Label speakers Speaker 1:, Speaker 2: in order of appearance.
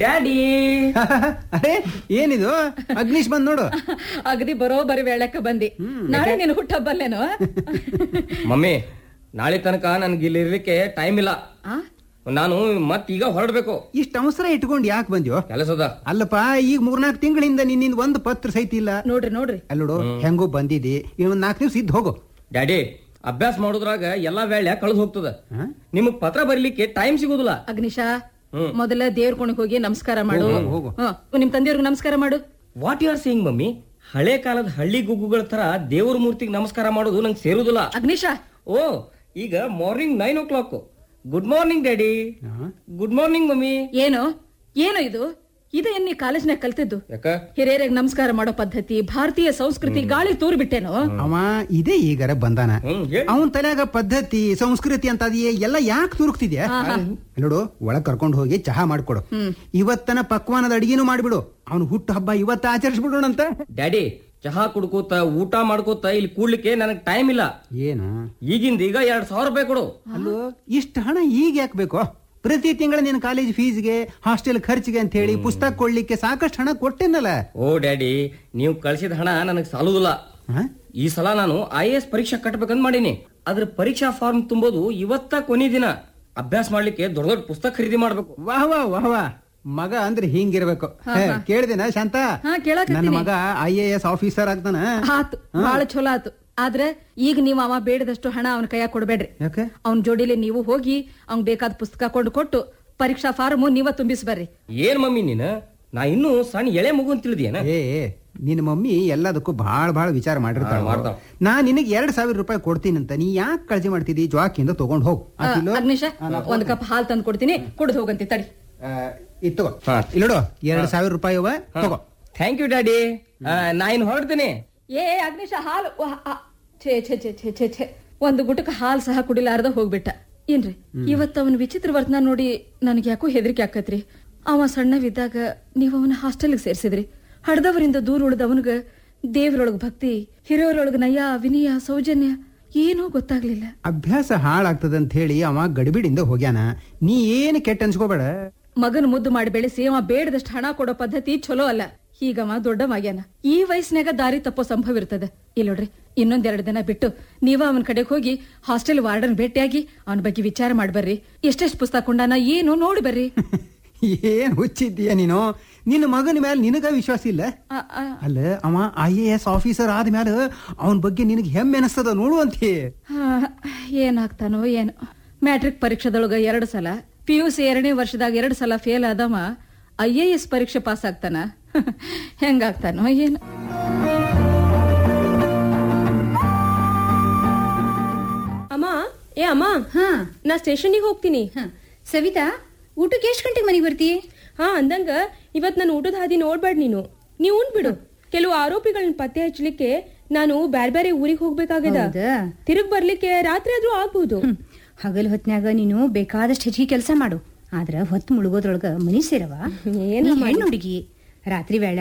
Speaker 1: Daddy
Speaker 2: ಅರೆ ಏನಿದು ಅಗ್ನಿಶ್ ಬಂದ್ ನೋಡು
Speaker 3: ಅಗದಿ ಬರೋಬರಿ ವೇಳಕ್ಕ ಬಂದಿ ನಾಳೆ ನೀನು ಹುಟ್ಟಬ್ಬಲ್ಲೇನು
Speaker 1: ಮಮ್ಮಿ ನಾಳೆ ತನಕ ನನ್ಗೆ ಇಲ್ಲಿ ಇರ್ಲಿಕ್ಕೆ ಟೈಮ್ ಇಲ್ಲ
Speaker 3: ಆ?
Speaker 1: ನಾನು ಮತ್ ಈಗ ಹೊರಡ್ಬೇಕು
Speaker 2: ಇಷ್ಟ ಅವಸರ ಇಟ್ಕೊಂಡು ಯಾಕೆ ಬಂದ್ಯೋ
Speaker 1: ಕೆಲಸದ
Speaker 2: ಅಲ್ಲಪ್ಪ ಈಗ ಮೂರ್ನಾಲ್ಕು ತಿಂಗಳಿಂದ ನಿನ್ನಿಂದ ಒಂದು ಪತ್ರ ಸಹಿತ ಇಲ್ಲ
Speaker 3: ನೋಡ್ರಿ ನೋಡ್ರಿ
Speaker 2: ಅಲ್ಲೋಡು ಹೆಂಗೋ ಬಂದಿದಿ ಇನ್ನೊಂದ್ ನಾಲ್ಕು ದಿವ್ಸ ಇದ್ದು ಹೋಗು
Speaker 1: ಡ್ಯಾಡಿ ಅಭ್ಯಾಸ ಮಾಡೋದ್ರಾಗ ಎಲ್ಲಾ ವೇಳೆ ಕಳೆದು ಹೋಗ್ತದ
Speaker 2: ಹಾ?
Speaker 1: ನಿಮಗ್ ಪತ್ರ ಬರ್ಲಿಕ್ಕೆ ಟೈಮ್ ಸಿಗುದಿಲ್ಲ
Speaker 3: ಅಗ್ನಿಶಾ ಮೊದಲ ದೇವ್ರ ಕೋಣಿಗೆ ಹೋಗಿ ನಮಸ್ಕಾರ ಮಾಡು
Speaker 2: ಹೋಗು, ಹೋಗು.
Speaker 3: ಹ್ಮ್ ನಿಮ್ ತಂದೆಯವ್ರಿಗೆ ನಮಸ್ಕಾರ ಮಾಡು
Speaker 1: what you are saying mummy ಹಳೆ ಕಾಲದ ಹಳ್ಳಿ ಗುಗ್ಗುಗಳ ತರ ದೇವ್ರ ಮೂರ್ತಿಗೆ ನಮಸ್ಕಾರ ಮಾಡೋದು ನಂಗೆ ಸೇರುದಿಲ್ಲ
Speaker 3: ಅಗ್ನಿಶಾ
Speaker 1: ಓ ಈಗ morning nine o'clock good morning daddy good morning mummy
Speaker 3: ಏನು ಏನು ಇದು ಇದು ಏನ್ ನೀ ಕಾಲೇಜ್ನಾಗ ಕಲ್ತಿದ್ದು
Speaker 1: ಯಾಕ
Speaker 3: ಹಿರಿಯರಿಗೆ ನಮಸ್ಕಾರ ಮಾಡೋ ಪದ್ಧತಿ ಭಾರತೀಯ ಸಂಸ್ಕೃತಿ ಗಾಳಿ ತೂರ್ ಬಿಟ್ಟೇನು
Speaker 2: ಅವ ಇದೇ ಈಗಾರ ಬಂದಾನ
Speaker 1: ಹ್ಮ್ ಹೇಳಿ
Speaker 2: ಅವನ್ ತಲೆಯಾಗ ಪದ್ಧತಿ ಸಂಸ್ಕೃತಿ ಅಂತ ಅದಿಯೇ ಎಲ್ಲ ಯಾಕೆ ತುರುಕ್ತಿದ್ಯಾ ನೋಡು ಒಳಗ್ ಕರ್ಕೊಂಡು ಹೋಗಿ ಚಹಾ ಮಾಡ್ಕೊಡು ಇವತ್ತನ ಪಕ್ವಾನದ ಅಡಿಗೆನೂ ಮಾಡ್ಬಿಡು ಅವ್ನು ಹುಟ್ಟು ಹಬ್ಬ ಇವತ್ತ ಆಚರಿಸ್ಬಿಡೋಣಂತ
Speaker 1: ಡ್ಯಾಡಿ ಚಹಾ ಕುಡ್ಕೋತ ಊಟ ಮಾಡ್ಕೋತ ಇಲ್ಲಿ ಕೂಡ್ಲಿಕ್ಕೆ ನನಗ್ ಟೈಮ್ ಇಲ್ಲ
Speaker 2: ಏನು
Speaker 1: ಈಗಿಂದ ಈಗ ಎರಡ್ ಸಾವಿರ ರೂಪಾಯಿ ಕೊಡು
Speaker 2: ಅಲ್ಲೋ ಇಷ್ಟ ಹಣ ಈಗ ಯಾಕೆ ಬೇಕು ಪ್ರತಿ ತಿಂಗಳ ನಿನ್ನ ಕಾಲೇಜ್ ಫೀಸ್ಗೆ ಹಾಸ್ಟೆಲ್ ಖರ್ಚಿಗೆ ಅಂತ ಹೇಳಿ ಪುಸ್ತಕ ಕೊಡ್ಲಿಕ್ಕೆ ಸಾಕಷ್ಟು ಹಣ ಕೊಟ್ಟೆನಲ್ಲ
Speaker 1: ಓ ಡ್ಯಾಡಿ ನೀವು ಕಳ್ಸಿದ ಹಣ ನನಗ್ ಸಾಲುದಿಲ್ಲ
Speaker 2: ಹ?
Speaker 1: ಈ ಸಲ ನಾನು ಐ ಎಸ್ ಪರೀಕ್ಷೆ ಕಟ್ಬೇಕಂತ ಮಾಡೀನಿ ಅದ್ರ ಪರೀಕ್ಷಾ ಫಾರ್ಮ್ ತುಂಬೋದು ಇವತ್ತ ಕೊನೆ ದಿನ ಅಭ್ಯಾಸ ಮಾಡ್ಲಿಕ್ಕೆ ದೊಡ್ಡ ದೊಡ್ಡ ಪುಸ್ತಕ ಖರೀದಿ ಮಾಡ್ಬೇಕು
Speaker 2: ವಾಹ್ ವಾಹ್ ವಾಹ್ ವಾಹ್ ಮಗ ಅಂದ್ರೆ ಹಿಂಗಿರ್ಬೇಕು ಕೇಳಿದೆನಾ ಶಾಂತ
Speaker 3: ಹಾ, ಕೇಳಾಕತ್ತೀನಿ.
Speaker 2: ನನ್ನ ಮಗ ಐ ಎ ಎಸ್ ಆಫೀಸರ್ ಆಗ್ತಾನ
Speaker 3: ಆತು ಬಹಳ ಚಲೋ ಆತು ಆದ್ರೆ ಈಗ ನೀವು ಅವ ಬೇಡದಷ್ಟು ಹಣ ಅವನ ಕೈಯಾಗ ಕೊಡ್ಬೇಡ್ರಿ
Speaker 2: ಯಾಕೆ
Speaker 3: ಅವನ ಜೋಡಿಲಿ ನೀವು ಹೋಗಿ ಅವ್ನ್ ಬೇಕಾದ ಪುಸ್ತಕ ಕೊಂಡು ಕೊಟ್ಟು ಪರೀಕ್ಷಾ ಫಾರ್ಮ್ ನೀವ ತುಂಬಿಸ್ ಬರ್ರಿ
Speaker 1: ಏನ್ ಮಮ್ಮಿ ನೀನ ನಾ ಇನ್ನೂ ಸಣ್ಣ ಎಳೆ ಮಗು ಅಂತ ತಿಳಿದಿಯೇನ
Speaker 2: ಏ ನಿನ್ನ ಮಮ್ಮಿ ಎಲ್ಲದಕ್ಕೂ ಬಹಳ ಬಹಳ ವಿಚಾರ ಮಾಡಿರ್ತಾಳ
Speaker 1: ಹಾ, ಮಾಡ್ತಾಳ.
Speaker 2: ನಾ ನಿನಗೆ ಎರಡ್ ಸಾವಿರ ರೂಪಾಯಿ ಕೊಡ್ತೀನಂತ ನೀ ಯಾಕೆ ಕಾಳಜಿ ಮಾಡ್ತಿದ್ದಿ ಜ್ವಾಕಿಂದ ತಗೊಂಡ್ ಹೋಗ್
Speaker 3: ಆ, ಅಗ್ನಿಶ ಒಂದ್ ಕಪ್ ಹಾಲ್ ತಂದು ಕೊಡ್ತೀನಿ ಕುಡ್ದು ಹೋಗಂತಿ ತಡಿ
Speaker 2: ಇತ್ತು
Speaker 1: ಹಾ.
Speaker 2: ಇಲ್ಲೋಡು ಎರಡ್ ಸಾವಿರ ರೂಪಾಯಿ ಅವ ತಗೋ
Speaker 1: ಥ್ಯಾಂಕ್ ಯು ಡ್ಯಾಡಿ ನಾ ಇನ್ ಹೊರಡ್ತೀನಿ
Speaker 3: ಏ ಅಗ್ನಿಶ ಹಾಲು ವಾ, ಆ, ಛೇ ಛೇ ಛೇ ಛೇ ಛೇ ಛೇ ಒಂದು ಗುಟಕ ಹಾಲ್ ಸಹ ಕುಡಿಲಾರ್ದ ಹೋಗ್ಬಿಟ್ಟ ಏನ್ರಿ ಇವತ್ತ ಅವನ ವಿಚಿತ್ರ ವರ್ತನ ನೋಡಿ ನನಗೆ ಯಾಕೋ ಹೆದರಿಕೆ ಆಕತ್ರಿ ಅವ ಸಣ್ಣವಿದ್ದಾಗ ನೀವು ಅವನ ಹಾಸ್ಟೆಲ್ಗೆ ಸೇರ್ಸಿದ್ರಿ ಹಡ್ದವರಿಂದ ದೂರ ಉಳಿದವನಿಗ ದೇವ್ರೊಳಗ ಭಕ್ತಿ ಹಿರಿಯರೊಳಗ ನಯ ವಿನಯ ಸೌಜನ್ಯ ಏನೂ ಗೊತ್ತಾಗ್ಲಿಲ್ಲ
Speaker 2: ಅಭ್ಯಾಸ ಹಾಳಾಗ್ತದ ಅಂತ ಹೇಳಿ ಅವ ಗಡಿಬಿಡಿಂದ ಹೋಗ್ಯಾನ ನೀ ಏನು ಕೆಟ್ಟ ಅನ್ಸ್ಕೋಬೇಡ
Speaker 3: ಮಗನ ಮುದ್ದು ಮಾಡಿ ಬೆಳೆಸಿ ಅವ ಬೇಡದಷ್ಟು ಹಣ ಕೊಡೋ ಪದ್ಧತಿ ಚಲೋ ಅಲ್ಲ ಹೀಗವ ದೊಡ್ಡವಾಗ್ಯಾನ ಈ ವಯಸ್ಸಿನಾಗ ದಾರಿ ತಪ್ಪೋ ಸಂಭವ ಇರ್ತದ ಇಲ್ಲೋಡ್ರಿ ಇನ್ನೊಂದೆರಡು ದಿನ ಬಿಟ್ಟು ನೀವ ಅವನ ಕಡೆಗೆ ಹೋಗಿ ಹಾಸ್ಟೆಲ್ ವಾರ್ಡನ್ ಭೇಟಿಯಾಗಿ ಅವನ ಬಗ್ಗೆ ವಿಚಾರ ಮಾಡ್ಬರ್ರಿ ಎಷ್ಟೆಷ್ಟು ಪುಸ್ತಕ ಕೊಂಡಾನ ಏನು ನೋಡಿ ಬರ್ರಿ
Speaker 2: ಏನ್ ಹುಚ್ಚಿದ್ದೀಯ ನೀನು ನಿನ್ನ ಮಗನ ಮೇಲೆ ನಿನಗ ವಿಶ್ವಾಸ ಇಲ್ಲ
Speaker 3: ಆ, ಆ,
Speaker 2: ಅಲ್ಲ ಅವ ಐ ಎ ಎಸ್ ಆಫೀಸರ್ ಆದ್ಮೇಲೆ ಅವನ ಬಗ್ಗೆ ನಿನಗೆ ಹೆಮ್ಮೆ ಅನಿಸ್ತದ ನೋಡುವಂತೆ
Speaker 3: ಆ, ಏನಾಗ್ತಾನೋ ಏನು ಮ್ಯಾಟ್ರಿಕ್ ಪರೀಕ್ಷೆದೊಳಗ ಎರಡು ಸಲ ಪಿ ಯು ಸಿ ಎರಡನೇ ವರ್ಷದಾಗ ಎರಡು ಸಲ ಫೇಲ್ ಆದವ ಐ ಎ ಎಸ್ ಪರೀಕ್ಷೆ ಪಾಸ್ ಆಗ್ತಾನ ಹೆಂಗಾಗ್ತಾನೋ ಏನು
Speaker 4: ಅಮ್ಮ ಏ ಅಮ್ಮ
Speaker 5: ಹಾ
Speaker 4: ನಾ ಸ್ಟೇಷನ್ಗೆ ಹೋಗ್ತೀನಿ
Speaker 5: ಹಾ. ಸವಿತಾ ಊಟಕ್ಕೆ ಎಷ್ಟು ಗಂಟೆಗೆ ಮನೆಗೆ ಬರ್ತಿ
Speaker 4: ಹಾ ಅಂದಂಗ ಇವತ್ ನನ್ನ ಊಟದ ಹಾದಿ ನೋಡ್ಬೇಡ ನೀನು ನೀವ್ ಉಂಡ್ಬಿಡು ಕೆಲವು ಆರೋಪಿಗಳನ್ನ ಪತ್ತೆ ಹಚ್ಚಲಿಕ್ಕೆ ನಾನು ಬ್ಯಾರೆ ಬ್ಯಾರೆ ಊರಿಗೆ ಹೋಗ್ಬೇಕಾಗ್ಯದ
Speaker 5: ಹೌದಾ?
Speaker 4: ತಿರುಗ್ ಬರ್ಲಿಕ್ಕೆ ರಾತ್ರಿ ಆದ್ರೂ ಆಗ್ಬಹುದು
Speaker 5: ಹ್ಮ್. ಹಗಲ್ ಹೊತ್ನ್ಯಾಗ ನೀನು ಬೇಕಾದಷ್ಟು ಹೆಚ್ಚಿಗೆ ಕೆಲಸ ಮಾಡು ಆದ್ರ ಹೊತ್ತು ಮುಳುಗೋದ್ರೊಳಗ ಮನಿ ಸೇರವ
Speaker 4: ಏನ
Speaker 5: ನೀ ಹೆಣ್ಣು ಹುಡುಗಿ ರಾತ್ರಿ ವೇಳೆ